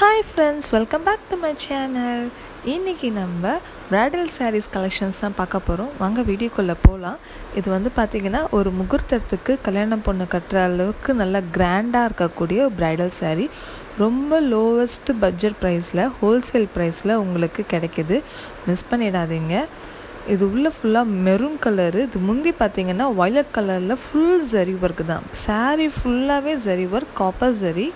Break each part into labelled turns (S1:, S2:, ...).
S1: hi friends welcome back to my channel இன்றைக்கி நம்ம bridal saris collections தான் பார்க்க போகிறோம் வாங்க வீடியோக்குள்ளே போகலாம் இது வந்து பார்த்திங்கன்னா ஒரு முகூர்த்தத்துக்கு கல்யாணம் பொண்ணு கட்டுற அளவுக்கு நல்லா கிராண்டாக இருக்கக்கூடிய ஒரு ப்ரைடல் saree ரொம்ப லோவஸ்ட் பட்ஜெட் ப்ரைஸில் ஹோல்சேல் ப்ரைஸில் உங்களுக்கு கிடைக்கிது மிஸ் பண்ணிடாதீங்க இது உள்ள ஃபுல்லாக மெரூன் கலரு இது முந்தி பார்த்தீங்கன்னா வயலட் கலரில் ஃபுல் ஜரி ஒர்க் தான் saree ஃபுல்லாகவே ஜரி ஒர்க் காப்பர் ஜரி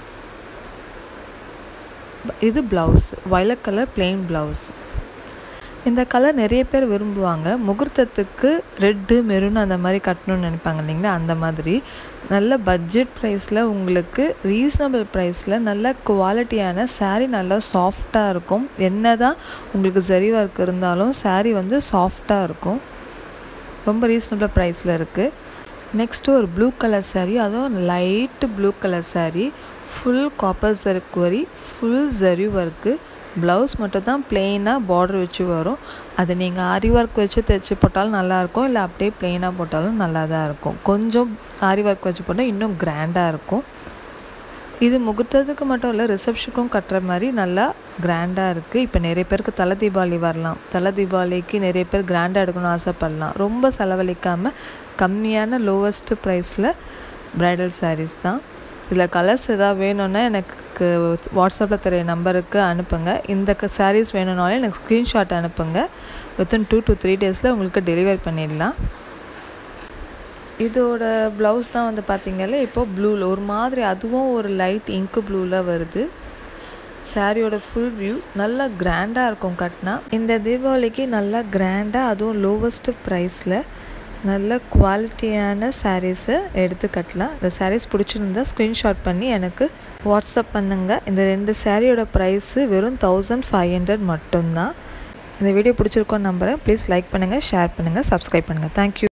S1: இது blouse violet colour plain blouse இந்த கலர் நிறைய பேர் விரும்புவாங்க முகூர்த்தத்துக்கு ரெட்டு மெரூன் அந்த மாதிரி கட்டணும்னு நினைப்பாங்க இல்லைங்களா அந்த மாதிரி நல்ல பட்ஜெட் ப்ரைஸில் உங்களுக்கு ரீசனபிள் ப்ரைஸில் நல்ல குவாலிட்டியான saree நல்லா சாஃப்டாக இருக்கும் என்ன தான் உங்களுக்கு ஜரி ஒர்க் இருந்தாலும் saree வந்து சாஃப்டாக இருக்கும் ரொம்ப ரீசனபிள் ப்ரைஸில் இருக்குது நெக்ஸ்ட்டு ஒரு ப்ளூ கலர் saree அதுவும் light blue colour saree full copper சர்க் வரி ஃபுல் ஜரி ஒர்க்கு ப்ளவுஸ் மட்டும் தான் பிளெயினாக பார்டர் வச்சு வரும் அதை நீங்கள் ஆரி ஒர்க் வச்சு தைச்சி போட்டாலும் நல்லாயிருக்கும் இல்லை அப்படியே பிளெயினாக போட்டாலும் நல்லா தான் இருக்கும் கொஞ்சம் ஆரி ஒர்க் வச்சு போட்டால் இன்னும் கிராண்டாக இருக்கும் இது முகூர்த்தத்துக்கு மட்டும் இல்லை ரிசப்ஷனுக்கும் கட்டுற மாதிரி நல்லா கிராண்டாக இருக்குது இப்போ நிறைய பேருக்கு தலை தீபாவளி வரலாம் தலை தீபாவளிக்கு நிறைய பேர் கிராண்டாக எடுக்கணும்னு ஆசைப்படலாம் ரொம்ப செலவழிக்காமல் கம்மியான லோவஸ்ட்டு ப்ரைஸில் ப்ரைடல் சாரீஸ் தான் இதில் கலர்ஸ் எதாவது வேணும்னா எனக்கு வாட்ஸ்அப்பில் தெரிய நம்பருக்கு அனுப்புங்க இந்த சாரீஸ் வேணும்னாலும் எனக்கு ஸ்க்ரீன்ஷாட் அனுப்புங்க வித்தின் டூ டு த்ரீ டேஸில் உங்களுக்கு டெலிவர் பண்ணிடலாம் இதோட ப்ளவுஸ் தான் வந்து பார்த்திங்கல்ல இப்போது ப்ளூவில் ஒரு மாதிரி அதுவும் ஒரு லைட் இங்கு ப்ளூவில் வருது சாரியோட ஃபுல் வியூ நல்லா கிராண்டாக இருக்கும் கட்டினா இந்த தீபாவளிக்கு நல்லா கிராண்டாக அதுவும் லோவஸ்ட்டு ப்ரைஸில் நல்ல குவாலிட்டியான சாரீஸை எடுத்து கட்டலாம் இந்த சாரீஸ் பிடிச்சிருந்தா ஸ்க்ரீன்ஷாட் பண்ணி எனக்கு வாட்ஸ்அப் பண்ணுங்கள் இந்த ரெண்டு சாரியோட ப்ரைஸு வெறும் தௌசண்ட் ஃபைவ் ஹண்ட்ரட் மட்டும்தான் இந்த வீடியோ பிடிச்சிருக்கோன்னு நம்புகிறேன் ப்ளீஸ் லைக் பண்ணுங்கள் ஷேர் பண்ணுங்கள் சப்ஸ்கிரைப் பண்ணுங்கள் தேங்க்யூ